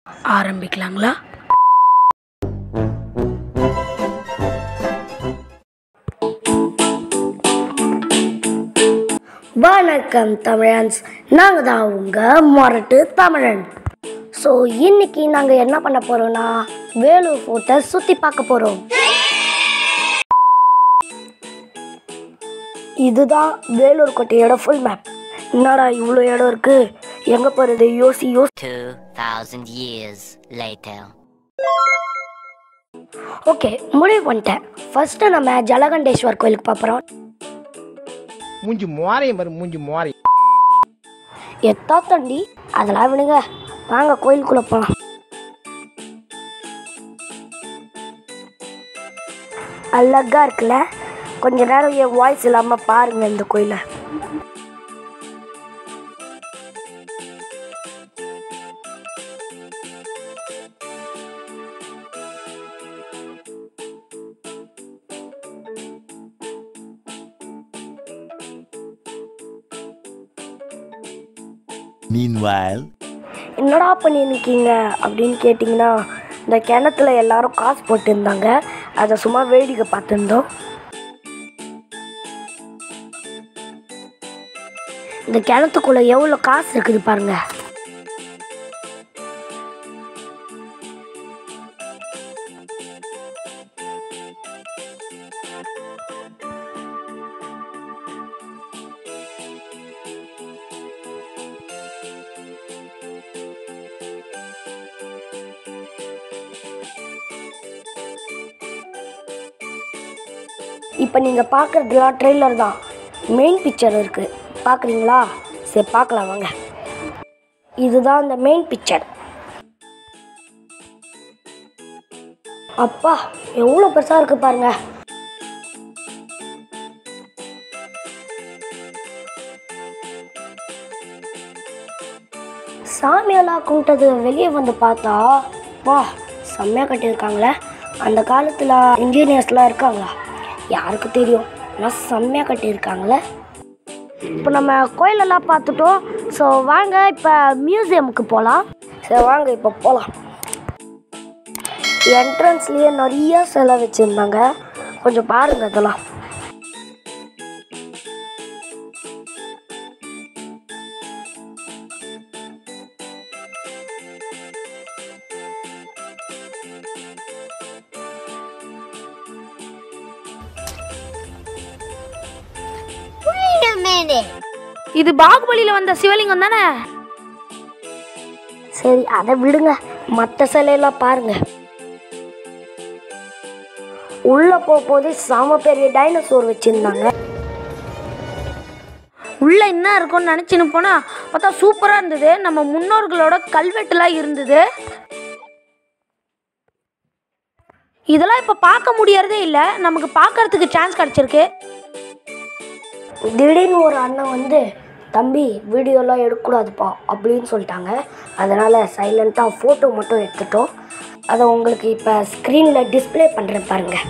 ஆரம்பிக்கலாங்களா வணக்கம் தமிழன்ஸ் நாங்கள் தான் உங்கள் மொரட்டு தமிழன் ஸோ இன்னைக்கு நாங்கள் என்ன பண்ண போகிறோம்னா வேலூர் ஃபோர்ட்டை சுற்றி பார்க்க போகிறோம் இதுதான் வேலூர் கோட்டையோட ஃபுல் மேப் என்னடா இவ்வளோ இடம் இருக்கு எங்கே போகிறது யோசி யோசி 2,000 years later. ஓகே முடிவு பண்ணிட்டேன் ஃபர்ஸ்ட்டு நம்ம ஜலகண்டேஸ்வர் கோயிலுக்கு பார்க்குறோம் மூஞ்சி மோரையும் பாரு மூஞ்சி மோரை எத்தா தண்டி அதெல்லாம் விடுங்க வாங்க கோயிலுக்குள்ளே போகலாம் அழகா இருக்குல்ல கொஞ்ச நேரம் என் வாய்ஸ் இல்லாமல் பாருங்க இந்த கோயிலை Meanwhile, என்னடா பண்ணியிருக்கீங்க அப்படின்னு கேட்டிங்கன்னா இந்த கிணத்துல எல்லாரும் காசு போட்டுருந்தாங்க அதை சும்மா வேடிக்கை பார்த்துருந்தோம் இந்த கிணத்துக்குள்ள எவ்வளோ காசு இருக்குது பாருங்க இப்போ நீங்கள் பார்க்குறதுலாம் ட்ரெய்லர் தான் மெயின் பிக்சர் இருக்குது பார்க்குறீங்களா சரி பார்க்கலாம் வாங்க இதுதான் அந்த மெயின் பிக்சர் அப்பா எவ்வளோ பெருசாக இருக்குது பாருங்க சாமியெல்லாம் கும்பிட்டது வெளியே வந்து பார்த்தா வா செம்மையாக கட்டியிருக்காங்களே அந்த காலத்தில் இன்ஜினியர்ஸ்லாம் இருக்காங்களா யாருக்கு தெரியும் ஆனால் செம்மையாக கட்டியிருக்காங்களே இப்போ நம்ம கோயிலெல்லாம் பார்த்துட்டோம் ஸோ வாங்க இப்போ மியூசியமுக்கு போகலாம் சரி வாங்க இப்போ போகலாம் என்ட்ரன்ஸ்லேயே நிறைய சிலை வச்சுருந்தாங்க கொஞ்சம் பாருங்க அதெல்லாம் இது பாகுபலியில வந்த சிவலிங்கம் தானே சரி அதை விடுங்க மற்ற சிலையெல்லாம் பாருங்க உள்ள போகும்போது செம பெரிய டைனோசர் வச்சிருந்தாங்க உள்ள என்ன இருக்கும்னு நினைச்சுன்னு போனா பார்த்தா சூப்பரா இருந்தது நம்ம முன்னோர்களோட கல்வெட்டுலாம் இருந்தது இதெல்லாம் இப்ப பார்க்க முடியறதே இல்லை நமக்கு பார்க்கறதுக்கு சான்ஸ் கிடைச்சிருக்கு திடீர்னு ஒரு அண்ணன் வந்து தம்பி வீடியோலாம் எடுக்கக்கூடாதுப்பா அப்படின்னு சொல்லிட்டாங்க அதனால் சைலண்ட்டாக ஃபோட்டோ மட்டும் எடுத்துட்டோம் அதை உங்களுக்கு இப்போ ஸ்க்ரீனில் டிஸ்ப்ளே பண்ணுறேன் பாருங்கள்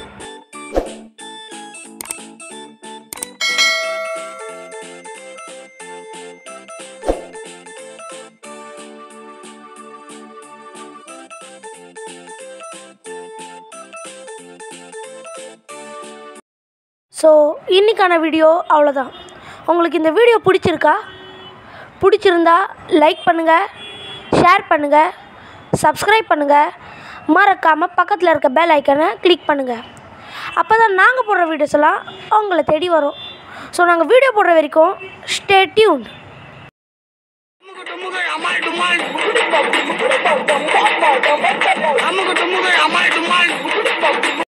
ஸோ இன்னைக்கான வீடியோ அவ்வளோதான் உங்களுக்கு இந்த வீடியோ பிடிச்சிருக்கா பிடிச்சிருந்தா லைக் பண்ணுங்கள் ஷேர் பண்ணுங்கள் சப்ஸ்கிரைப் பண்ணுங்கள் மறக்காமல் பக்கத்தில் இருக்க பெல் ஐக்கனை கிளிக் பண்ணுங்கள் அப்போ தான் நாங்கள் போடுற வீடியோஸ் எல்லாம் உங்களை தேடி வரும் ஸோ நாங்கள் வீடியோ போடுற வரைக்கும் ஸ்டே டியூன் அமுகு டுமுகு அமால் டுமால்